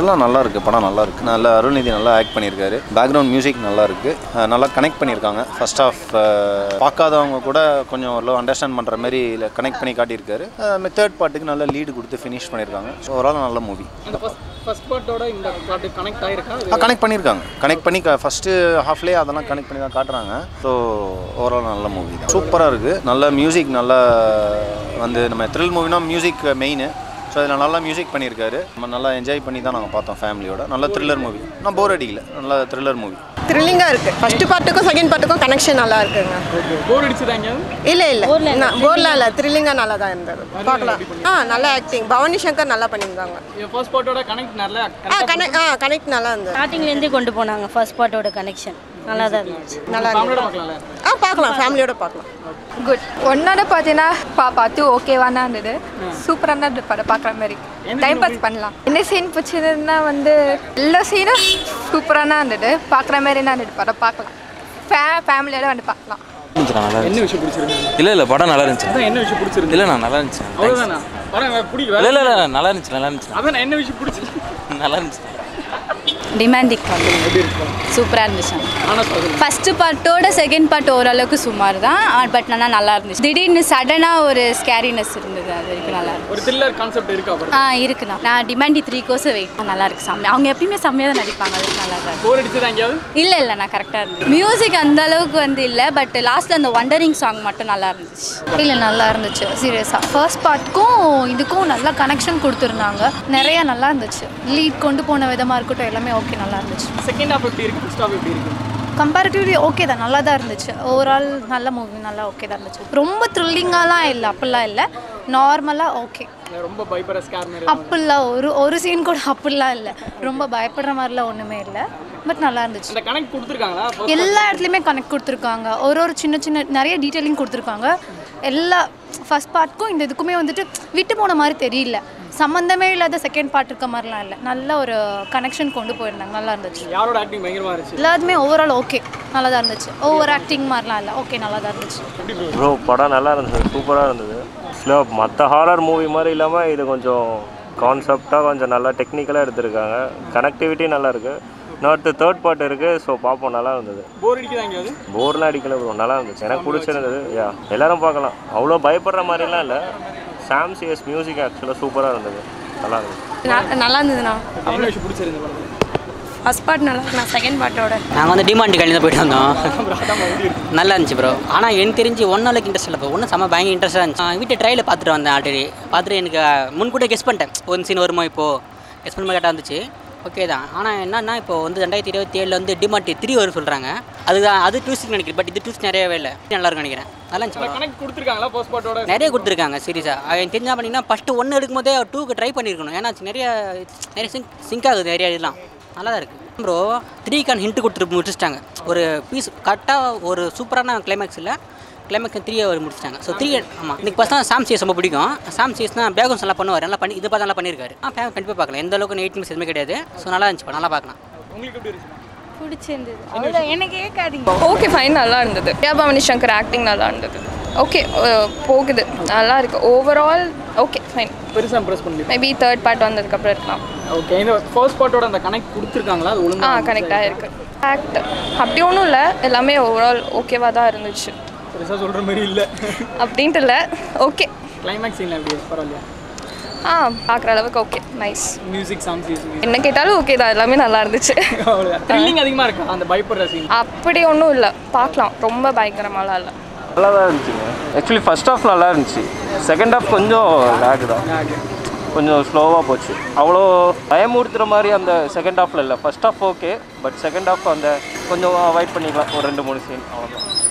எல்லாம் நல்லா இருக்கு படம் நல்லா இருக்கு நல்ல அருள்நிதி நல்லா ஆக்ட் பண்ணியிருக்காரு பேக்ரவுண்ட் மியூசிக் நல்லா இருக்கு அஹ் நல்லா கனெக்ட் பண்ணியிருக்காங்க ஃபர்ஸ்ட் ஆஃப் பார்க்காதவங்க கூட கொஞ்சம் ஓரளவு அண்டர்ஸ்டாண்ட் பண்ணுற மாதிரி கனெக்ட் பண்ணி காட்டியிருக்காரு தேர்ட் பார்ட்டுக்கு நல்ல லீடு கொடுத்து ஃபினிஷ் பண்ணியிருக்காங்க ஸோ ஓவரால் நல்ல மூவி அந்த ஃபர்ஸ்ட் ஃபர்ஸ்ட் பார்ட்டோட இந்த பாட்டு கனெக்ட் ஆயிருக்கா கனெக்ட் பண்ணியிருக்காங்க கனெக்ட் பண்ணி ஃபஸ்ட்டு ஹாஃப்லேயே அதெல்லாம் கனெக்ட் பண்ணி தான் காட்டுறாங்க ஸோ ஓவரால் நல்ல மூவி தான் சூப்பராக இருக்குது நல்ல மியூசிக் நல்லா வந்து நம்ம த்ரில் மூவினா மியூசிக் மெயின் ஸோ அதில் நல்லா மியூசிக் பண்ணியிருக்காரு நம்ம நல்லா என்ஜாய் பண்ணி தான் நாங்கள் பார்த்தோம் ஃபேமிலியோட நல்ல த்ரில்லர் மூவி நான் போர் அடிக்கல நல்ல த்ரில்லர் மூவி த்ரில்லிங்காக இருக்குது ஃபஸ்ட்டு பார்ட்டுக்கும் செகண்ட் பார்ட்டுக்கும் கனெக்ஷன் நல்லா இருக்குங்க ஓகே போர் அடிச்சுதா எங்கேயாவது இல்லை இல்லை போர்லாம் இல்லை த்ரில்லிங்காக நல்லா தான் இருந்தது பார்க்கலாம் ஆ நல்ல ஆக்டிங் பவானி சங்கர் நல்லா பண்ணியிருந்தாங்க ஃபர்ஸ்ட் பார்ட்டோட கனெக்ட் நல்லா ஆ கனெக்ட் ஆ கனெக்ட் நல்லா இருந்தது ஸ்டார்டிங்லேருந்தே கொண்டு போனாங்க ஃபர்ஸ்ட் பார்ட்டோட கனெக்ஷன் நல்லா தான் இருந்துச்சு நல்லா ஃபேமிலியோட இருந்தது பார்க்கலாம்ல ஆ பார்க்கலாம் ஃபேமிலியோட பார்க்கலாம் குட் ஒன்னோட பார்த்தீங்கன்னா பாப்பா டூ ஓகேவானா இருந்தது சூப்பரான இருந்தது படம் பார்க்குற மாதிரி டைம் பாஸ் பண்ணலாம் என்ன சீன் பிடிச்சதுன்னா வந்து எல்லா சீனும் சூப்பரான இருந்தது பார்க்குற மாதிரி தான் இருந்தது படம் பார்க்கலாம் ஃபே ஃபேமிலியோட வந்து பார்க்கலாம் இருந்துச்சுண்ணா நல்லா என்ன இருந்துச்சு விஷயம் பிடிச்சிருக்கு இல்லை இல்லை படம் நல்லா இருந்துச்சு அதான் என்ன விஷயம் பிடிச்சிருக்கு இல்லைண்ணா நல்லா இருந்துச்சு அவ்வளோதானா படம் பிடிக்கல இல்லை இல்லை இல்லை நல்லா இருந்துச்சு நல்லா இருந்துச்சு அதான் என்ன விஷயம் பிடிச்சிருக்கு நல்லா இருந்துச்சு டிமாண்டிக் எப்படி இருக்கும் சூப்பராக இருந்துச்சு ஆனால் சொல்லுங்க ஃபஸ்ட்டு பார்ட்டோட செகண்ட் பார்ட் ஓரளவுக்கு சுமார் தான் பட் ஆனால் நல்லா இருந்துச்சு திடீர்னு சடனாக ஒரு ஸ்கேரினஸ் இருந்தது அது வரைக்கும் நல்லா இருந்துச்சு ஒரு த்ரில்லர் கான்செப்ட் இருக்கா படம் ஆ இருக்குண்ணா நான் டிமாண்டி த்ரீ கோர்ஸ் வெயிட் நல்லா இருக்கு செம்மையா அவங்க எப்பயுமே செம்மையாக தான் நடிப்பாங்க அதுக்கு நல்லா தான் போர் அடிச்சதா எங்கேயாவது இல்லை இல்லை நான் கரெக்டாக இருந்தது மியூசிக் அந்த அளவுக்கு வந்து இல்லை பட் லாஸ்ட்டில் அந்த வண்டரிங் சாங் மட்டும் நல்லா இருந்துச்சு இல்லை நல்லா இருந்துச்சு சீரியஸாக ஃபர்ஸ்ட் பார்ட்க்கும் இதுக்கும் நல்லா கனெக்ஷன் கொடுத்துருந்தாங்க நிறைய நல்லா இருந்துச்சு லீட் கொண்டு போன விதமாக இருக்கட்டும் எல்லாமே ஓகே நல்லா இருந்துச்சு செகண்ட் ஹாஃப் எப்படி இருக்கு ஃபர்ஸ்ட் ஹாஃப் எப்படி இருக்கு கம்பேரிட்டிவ்லி ஓகே தான் நல்லா தான் இருந்துச்சு ஓவரால் நல்ல மூவி நல்லா ஓகே தான் இருந்துச்சு ரொம்ப த்ரில்லிங்காலாம் இல்லை அப்படிலாம் இல்லை நார்மலாக ஓகே ரொம்ப பயப்படுற ஸ்கேர் மாதிரி அப்படிலாம் ஒரு ஒரு சீன் கூட அப்படிலாம் இல்லை ரொம்ப பயப்படுற மாதிரிலாம் ஒன்றுமே இல்லை பட் நல்லா இருந்துச்சு அந்த கனெக்ட் கொடுத்துருக்காங்களா எல்லா இடத்துலையுமே கனெக்ட் கொடுத்துருக்காங்க ஒரு ஒரு சின்ன சின்ன நிறைய டீட்டெயிலிங் கொடுத்துருக்காங்க எல்லா ஃபர்ஸ்ட் பார்ட்க்கும் இந்த இதுக்குமே வந்துட்டு விட்டு போன மாதிரி தெரியல சம்மந்தமே இல்லாத செகண்ட் பார்ட் இருக்க மாதிரிலாம் இல்லை நல்ல ஒரு கனெக்ஷன் கொண்டு போயிருந்தாங்க நல்லா இருந்துச்சு யாரோட ஆக்டிங் பயங்கரமா இருந்துச்சு எல்லாத்துமே ஓவரால் ஓகே நல்லா தான் இருந்துச்சு ஓவர் ஆக்டிங் மாதிரிலாம் இல்லை ஓகே நல்லா தான் இருந்துச்சு ப்ரோ படம் நல்லா இருந்தது சூப்பராக இருந்தது ஆக்சுவலாக மற்ற ஹாரர் மூவி மாதிரி இல்லாமல் இது கொஞ்சம் கான்செப்டாக கொஞ்சம் நல்லா டெக்னிக்கலாக எடுத்திருக்காங்க கனெக்டிவிட்டி நல்லா இருக்குது இன்னொருத்து தேர்ட் பார்ட் இருக்குது ஸோ பார்ப்போம் நல்லா இருந்தது போர் அடிக்குதா எங்கேயாவது போர்லாம் அடிக்கல ப்ரோ நல்லா இருந்துச்சு எனக்கு பிடிச்சிருந்தது யா எல்லாரும் பார்க்கலாம் அவ்வளோ பயப்படுற மாதிரிலாம் இல்லை சாம் சிஎஸ் மியூசிக் ஆக்சுவலாக சூப்பராக இருந்தது நல்லா இருந்தது நல்லா இருந்ததுண்ணா என்ன விஷயம் பிடிச்சிருந்து படத்துல ஃபஸ்ட் பார்ட் நல்லா இருக்குண்ணா செகண்ட் பார்ட்டோட நாங்கள் வந்து டிமாண்டி கல்வி தான் போயிட்டு வந்தோம் நல்லா இருந்துச்சு ப்ரோ ஆனால் எனக்கு தெரிஞ்சு ஒன் அளவுக்கு இன்ட்ரெஸ்ட் இல்லை ப்ரோ ஒன்றும் செம்ம பயங்கர இன்ட்ரெஸ்ட்டாக இருந்துச்சு ஆ, வீட்டு ட்ரையில் பார்த்துட்டு வந்தேன் ஆல்ரெடி பார்த்துட்டு எனக்கு முன்கூட்டியே கெஸ் பண்ணிட்டேன் ஒரு சீன் வருமா இப்போது கெஸ் பண்ண கரெக்டாக இருந்துச்சு ஓகே தான் ஆனால் என்னன்னா இப்போ வந்து ரெண்டாயிரத்தி இருபத்தி ஏழில் வந்து டிமாண்டி த்ரீ வரும் சொல்கிறாங்க அது அது டூஸ்ட் நினைக்கிறேன் பட் இது டூஸ்ட் நிறையவே இல்லை நல்லா இருக்கும் நினைக்கிறேன் நல்லா இருந்துச்சு படம். கனெக்ட் கொடுத்துருக்காங்களா ஃபர்ஸ்ட் பார்ட்டோட நிறைய கொடுத்துருக்காங்க சீரியஸாக எனக்கு தெரிஞ்சா பண்ணிங்கன்னா ஃபஸ்ட்டு ஒன்று எடுக்கும்போதே டூக்கு ட்ரை பண்ணியிருக்கணும் ஏன்னா நிறைய நிறைய சிங்க் சிங்க் ஆகுது நிறைய இதெல்லாம் நல்லா தான் இருக்குது ப்ரோ த்ரீக்கான ஹிண்ட் கொடுத்துட்டு முடிச்சிட்டாங்க ஒரு பீஸ் கரெக்டாக ஒரு சூப்பரான கிளைமேக்ஸ் இல்லை கிளைமேக்ஸ் த்ரீ அவர் முடிச்சிட்டாங்க ஸோ த்ரீ ஆமாம் எனக்கு ஃபஸ்ட் தான் சாம் சிஎஸ் ரொம்ப பிடிக்கும் சாம் சிஎஸ் தான் பேகம்ஸ் நல்லா பண்ணுவார் நல்லா பண்ணி இது பார்த்து நல்லா பண்ணியிருக்காரு ஆ ஃபேன் கண்டிப்பாக பார்க்கலாம் எந்த அளவுக்கு எயிட் மினிட்ஸ் எதுவுமே கிடையாது ஸோ நல்லா இருந்துச்சு நல்லா பார்க்கலாம் உங்களுக்கு எப்படி இருந்துச்சு பிடிச்சிருந்தது அவ்வளோ எனக்கு கேட்காதீங்க ஓகே ஃபைன் நல்லா இருந்தது பவானி சங்கர் ஆக்டிங் நல்லா இருந்தது ஓகே போகுது நல்லா இருக்கு ஓவரால் ஓகே ஃபைன் பெருசாக இம்ப்ரெஸ் பண்ணி மேபி தேர்ட் பார்ட் வந்ததுக்கப்புறம் இருக்கலாம் ஓகே இந்த ஃபர்ஸ்ட் பார்ட்டோட அந்த கனெக்ட் கொடுத்துருக்காங்களா அது ஆ ஒழுங்கா கனெக்ட் ஆகிருக்கு ஆக்ட் அப்படி ஒன்றும் இல்லை எல்லாமே ஓவரால் ஓகேவாக தான் இருந்துச்சு பெருசாக சொல்கிற மாதிரி இல்லை அப்படின்ட்டு இல்லை ஓகே கிளைமேக்ஸ் சீனில் எப்படி பரவாயில்லையா ஆ பார்க்குற அளவுக்கு okay nice music song scene என்ன கேட்டாலும் ஓகே தான் எல்லாமே நல்லா இருந்துச்சு அவ்வளோதான் த்ரில்லிங் அதிகமாக இருக்கா அந்த பயப்படுற சீன் அப்படி ஒன்றும் இல்லை பார்க்கலாம் ரொம்ப பயங்கரமாலாம் இல்லை நல்லா தான் இருந்துச்சுங்க ஆக்சுவலி ஃபர்ஸ்ட் ஹாஃப் நல்லா இருந்துச்சு செகண்ட் ஹாஃப் கொஞ்சம் லேக் தான் கொஞ்சம் ஸ்லோவாக போச்சு அவ்வளோ பயமுறுத்துற மாதிரி அந்த செகண்ட் ஹாஃபில் இல்லை first half okay but second half அந்த கொஞ்சம் அவாய்ட் பண்ணிக்கலாம் ஒரு ரெண்டு மூணு சீன் அவ்வளோதான்